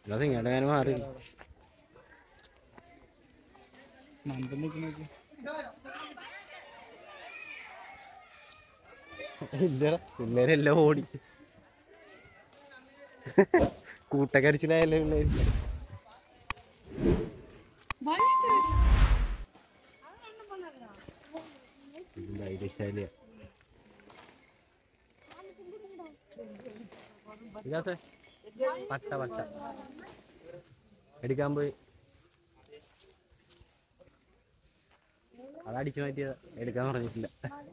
അല്ലാതെ ഇങ്ങോട്ട് അങ്ങനെ മാറി മന്ദം നിൽക്കണോക്കി ഇല്ലടാ പിള്ളേരെല്ലാം ഓടി കൂട്ടക്കരിച്ചിലായല്ലേ പിള്ളേര് ധൈര്യശാലിയാ ഇതിനകത്തെ പട്ട പട്ട എടുക്കാൻ പോയി അതടിച്ചു മാറ്റിയതാ എടുക്കാൻ പറഞ്ഞിട്ടില്ല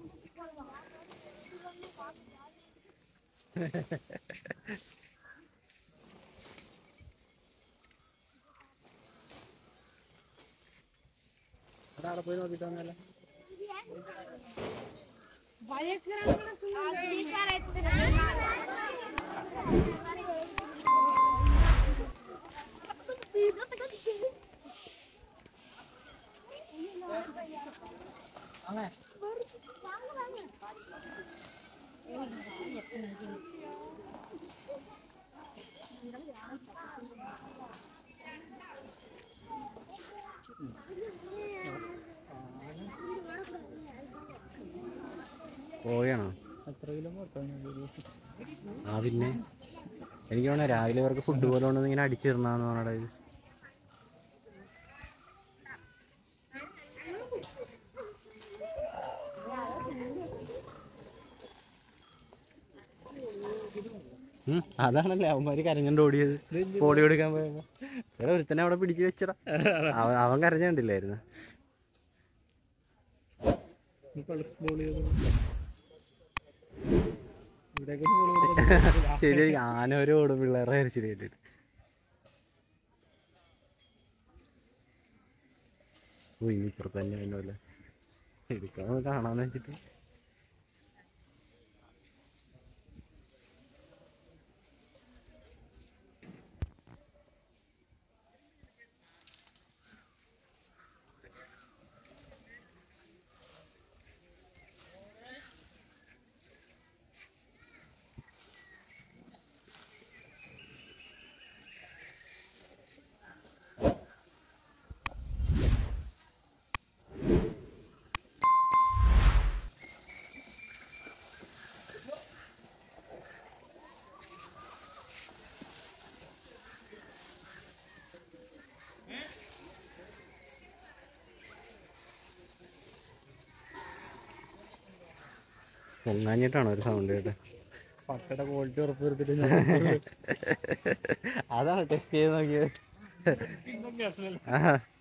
അവിടെ പോയി നോക്കിട്ട് വന്നല്ലേ പോയാണോ എത്ര കിലോ മൊത്തം ആ പിന്നെ എനിക്ക് തോന്നുന്നു രാവിലെ ഇവർക്ക് ഫുഡ് പോലെ കൊണ്ടുവന്ന് ഇങ്ങനെ അടിച്ചിടണമെന്ന് പറഞ്ഞത് ഉം, അതാണല്ലേ അവന്മാര് കരഞ്ഞോണ്ട് ഓടിയത് പോളി കൊടുക്കാൻ പോയപ്പോ വേറെ ഒരുത്തനെ അവിടെ പിടിച്ചു വെച്ചടാ അവൻ അവൻ കരഞ്ഞണ്ടില്ലായിരുന്നു പൾസ് ബോൾ ചെയ്ത് ഇവിടെയൊക്കെ ബോൾ ശരി ആന ഒരു ഓടും പിള്ളേരെ കരച്ചിൽ കേട്ടിട്ട് ഓ ഇനി ഇപ്പുറത്ത് തന്നെ അതിനല്ല എടുക്കാൻ കാണാന്ന് വെച്ചിട്ട് പൊങ്ങാഞ്ഞിട്ടാണോ ഒരു സൗണ്ട് കേട്ടെ പട്ടയുടെ ക്വാളിറ്റി ഉറപ്പ് വരുത്തിട്ട് ഞാൻ അതാണ് ടെസ്റ്റ് ചെയ്ത് നോക്കിയത് ഇതൊക്കെ ആ